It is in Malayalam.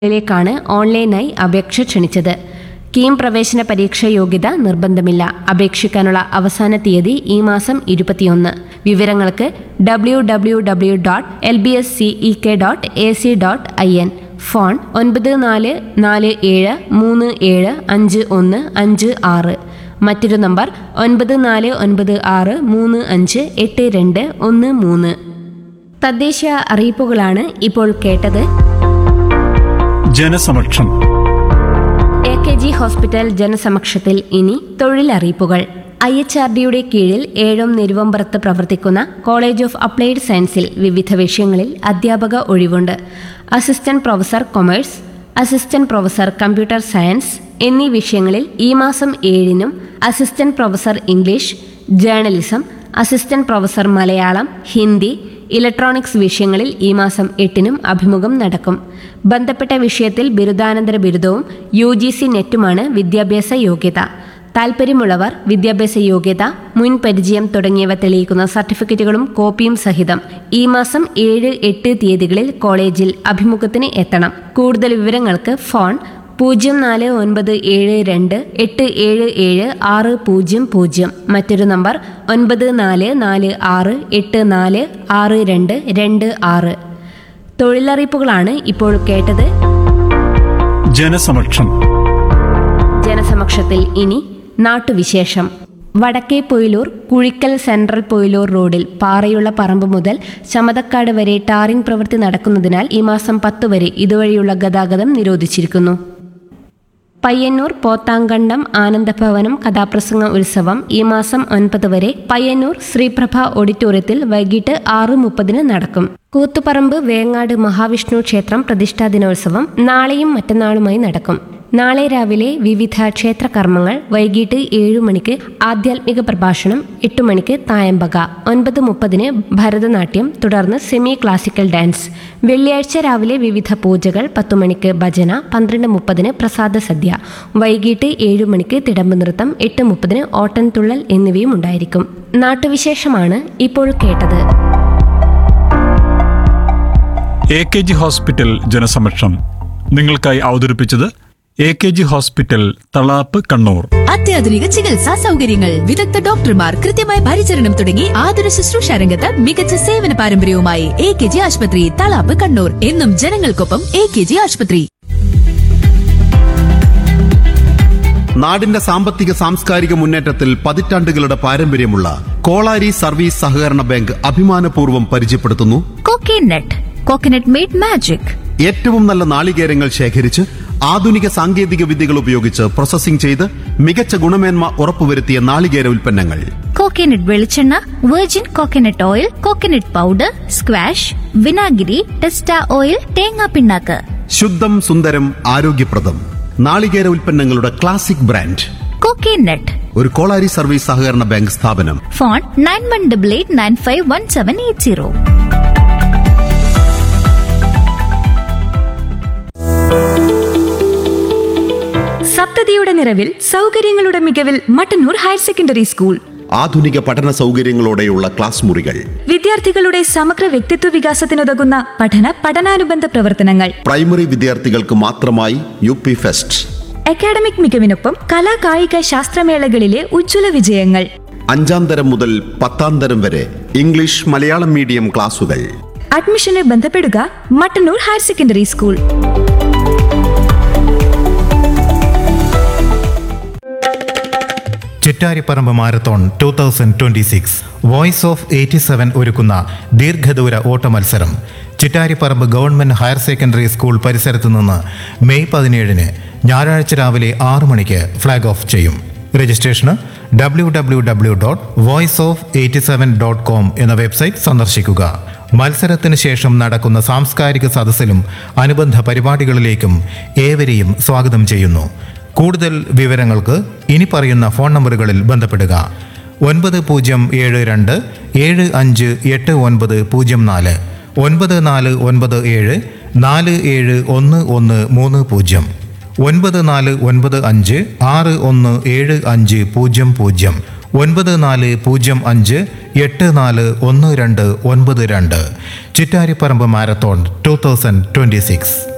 ിലേക്കാണ് ഓൺലൈനായി അപേക്ഷ ക്ഷണിച്ചത് കീം പ്രവേശന പരീക്ഷ യോഗ്യത നിർബന്ധമില്ല അപേക്ഷിക്കാനുള്ള അവസാന തീയതി ഈ മാസം ഇരുപത്തിയൊന്ന് വിവരങ്ങൾക്ക് W W W dot L B S C E K dot A C dot I N phone ഒൻപത് നാല് നാല് ഏഴ് മൂന്ന് ഏഴ് അഞ്ച് ഒന്ന് അഞ്ച് ആറ് മറ്റൊരു നമ്പർ ഒൻപത് നാല് ഒൻപത് ആറ് മൂന്ന് അഞ്ച് എട്ട് രണ്ട് ഒന്ന് മൂന്ന് തദ്ദേശീയ അറിയിപ്പുകളാണ് ഇപ്പോൾ കേട്ടത് ജനസമക്ഷം എ കെ ജി ഹോസ്പിറ്റൽ ജനസമക്ഷത്തിൽ ഇനി തൊഴിലറിയിപ്പുകൾ ഐ എച്ച് ആർ ഡിയുടെ കീഴിൽ ഏഴോം നെരുവമ്പുറത്ത് പ്രവർത്തിക്കുന്ന കോളേജ് ഓഫ് അപ്ലൈഡ് സയൻസിൽ വിവിധ വിഷയങ്ങളിൽ അധ്യാപക ഒഴിവുണ്ട് assistant professor commerce assistant professor computer science എന്നീ വിഷയങ്ങളിൽ ഈ മാസം ഏഴിനും assistant professor English journalism assistant professor Malayalam Hindi electronics വിഷയങ്ങളിൽ ഈ മാസം എട്ടിനും അഭിമുഖം നടക്കും ബന്ധപ്പെട്ട വിഷയത്തിൽ ബിരുദാനന്തര ബിരുദവും യു ജി സി നെറ്റുമാണ് വിദ്യാഭ്യാസ യോഗ്യത താൽപ്പര്യമുള്ളവർ വിദ്യാഭ്യാസ യോഗ്യത മുൻ പരിചയം തുടങ്ങിയവ തെളിയിക്കുന്ന സർട്ടിഫിക്കറ്റുകളും കോപ്പിയും സഹിതം ഈ മാസം ഏഴ് എട്ട് തീയതികളിൽ കോളേജിൽ അഭിമുഖത്തിന് എത്തണം കൂടുതൽ വിവരങ്ങൾക്ക് ഫോൺ പൂജ്യം നാല് ഒൻപത് ഏഴ് രണ്ട് എട്ട് ഏഴ് ഏഴ് ആറ് പൂജ്യം പൂജ്യം മറ്റൊരു നമ്പർ ഒൻപത് നാല് നാല് ആറ് എട്ട് നാല് ആറ് രണ്ട് രണ്ട് ആറ് തൊഴിലറിയിപ്പുകളാണ് ഇപ്പോൾ കേട്ടത് ജനസമക്ഷം ജനസമക്ഷത്തിൽ ഇനി നാട്ടുവിശേഷം വടക്കേ പൊയിലൂർ കുഴിക്കൽ സെൻട്രൽ പൊയിലൂർ റോഡിൽ പാറയുള്ള പറമ്പ് മുതൽ ചമതക്കാട് വരെ ടാറിംഗ് പ്രവൃത്തി നടക്കുന്നതിനാൽ ഈ മാസം പത്ത് വരെ ഇതുവഴിയുള്ള ഗതാഗതം നിരോധിച്ചിരിക്കുന്നു പയ്യന്നൂർ പോത്താങ്കണ്ടം ആനന്ദഭവനം കഥാപ്രസംഗ ഉത്സവം ഈ മാസം ഒൻപത് വരെ പയ്യന്നൂർ ശ്രീപ്രഭ ഓഡിറ്റോറിയത്തിൽ വൈകിട്ട് ആറ് മുപ്പതിന് നടക്കും കൂത്തുപറമ്പ് വേങ്ങാട് മഹാവിഷ്ണു ക്ഷേത്രം പ്രതിഷ്ഠാ ദിനോത്സവം നാളെയും മറ്റന്നാളുമായി നടക്കും നാളെ രാവിലെ വിവിധ ക്ഷേത്ര കർമ്മങ്ങൾ വൈകിട്ട് ഏഴു മണിക്ക് ആധ്യാത്മിക പ്രഭാഷണം എട്ടു മണിക്ക് തായമ്പക ഒൻപത് മുപ്പതിന് ഭരതനാട്യം തുടർന്ന് സെമി ക്ലാസിക്കൽ ഡാൻസ് വെള്ളിയാഴ്ച രാവിലെ വിവിധ പൂജകൾ പത്തു മണിക്ക് ഭജന പന്ത്രണ്ട് മുപ്പതിന് പ്രസാദ സദ്യ വൈകിട്ട് ഏഴു മണിക്ക് തിടമ്പ് നൃത്തം എട്ട് മുപ്പതിന് ഓട്ടൻതുള്ളൽ എന്നിവയും ഉണ്ടായിരിക്കും നാട്ടുവിശേഷമാണ് ഇപ്പോൾ കേട്ടത് എ കെ ജി ഹോസ്പിറ്റൽ ജനസമക്ഷം നിങ്ങൾക്കായി അവതരിപ്പിച്ചത് A K G hospital Thalap Kannur അത്യാധുനിക ചികിത്സാ സൗകര്യങ്ങൾ വിദഗ്ധ ഡോക്ടർമാർ കൃത്യമായ പരിചരണം തുടങ്ങി ആതുര ശുശ്രൂഷ രംഗത്ത് മികച്ച സേവന പാരമ്പര്യവുമായി എ കെ ജി ആശുപത്രി തളാപ്പ് കണ്ണൂർ എന്നും ജനങ്ങൾക്കൊപ്പം എ കെ ജി ആശുപത്രി നാടിന്റെ സാമ്പത്തിക സാംസ്കാരിക മുന്നേറ്റത്തിൽ പതിറ്റാണ്ടുകളുടെ പാരമ്പര്യമുള്ള കോളാരി സർവീസ് സഹകരണ ബാങ്ക് അഭിമാനപൂർവ്വം പരിചയപ്പെടുത്തുന്നു കോക്കനട്ട് കോക്കനട്ട് മെയ്ഡ് മാജിക് ഏറ്റവും നല്ല നാളികേരങ്ങൾ ശേഖരിച്ച് ആധുനിക സാങ്കേതിക വിദ്യകൾ ഉപയോഗിച്ച് പ്രോസസ്സിംഗ് ചെയ്ത് മികച്ച ഗുണമേന്മ ഉറപ്പുവരുത്തിയ നാളികേര ഉൽപ്പന്നങ്ങൾ കോക്കനട്ട് വെളിച്ചെണ്ണ virgin coconut oil coconut powder squash വിനാഗിരി ടെസ്റ്റ ഓയിൽ തേങ്ങാ പിണ്ണാക്ക് ശുദ്ധം സുന്ദരം ആരോഗ്യപ്രദം നാളികേര ഉൽപ്പന്നങ്ങളുടെ ക്ലാസിക് ബ്രാൻഡ് കോക്കനട്ട് ഒരു കോളാരി സർവീസ് സഹകരണ ബാങ്ക് സ്ഥാപനം phone nine one double eight nine five one seven eight zero സപ്തതിയുടെ നിറവിൽ സൗകര്യങ്ങളുടെ മികവിൽ മട്ടന്നൂർ ഹയർ സെക്കൻഡറി സ്കൂൾ ആധുനിക പഠന സൗകര്യങ്ങളോടെയുള്ള ക്ലാസ് മുറികൾ വിദ്യാർത്ഥികളുടെ സമഗ്ര വ്യക്തിത്വ വികാസത്തിനുതകുന്ന പഠന പഠനാനുബന്ധ പ്രവർത്തനങ്ങൾ പ്രൈമറി വിദ്യാർത്ഥികൾക്ക് മാത്രമായി യു പി ഫെസ്റ്റ് അക്കാഡമിക് മികവിനൊപ്പം കലാ കായിക ശാസ്ത്രമേളകളിലെ ഉജ്ജ്വല വിജയങ്ങൾ അഞ്ചാം തരം മുതൽ പത്താം തരം വരെ ഇംഗ്ലീഷ് മലയാളം മീഡിയം ക്ലാസുകൾ അഡ്മിഷന് ബന്ധപ്പെടുക Mattannur higher secondary school Chittariparamba marathon two thousand twenty six voice of eighty seven ഒരുക്കുന്ന ദീർഘദൂര ഓട്ട മത്സരം Chittariparamba government higher secondary school പരിസരത്ത് നിന്ന് മെയ് പതിനേഴിന് ഞായറാഴ്ച രാവിലെ ആറു മണിക്ക് ഫ്ലാഗ് ഓഫ് ചെയ്യും രജിസ്ട്രേഷന് W W W dot voice of eighty seven dot com എന്ന വെബ്സൈറ്റ് സന്ദർശിക്കുക മത്സരത്തിന് ശേഷം നടക്കുന്ന സാംസ്കാരിക സദസ്സിലും അനുബന്ധ പരിപാടികളിലേക്കും ഏവരെയും സ്വാഗതം ചെയ്യുന്നു കൂടുതൽ വിവരങ്ങൾക്ക് ഇനി പറയുന്ന ഫോൺ നമ്പറുകളിൽ ബന്ധപ്പെടുക ഒൻപത് പൂജ്യം ഏഴ് രണ്ട് ഏഴ് അഞ്ച് എട്ട് ഒൻപത് പൂജ്യം നാല് ഒൻപത് നാല് ഒൻപത് ഏഴ് നാല് ഏഴ് ഒന്ന് ഒന്ന് മൂന്ന് പൂജ്യം ഒൻപത് നാല് ഒൻപത് അഞ്ച് ആറ് ഒന്ന് ഏഴ് അഞ്ച് പൂജ്യം പൂജ്യം ഒൻപത് നാല് പൂജ്യം അഞ്ച് എട്ട് നാല് ഒന്ന് രണ്ട് ഒൻപത് രണ്ട് Chittariparamba marathon two thousand twenty six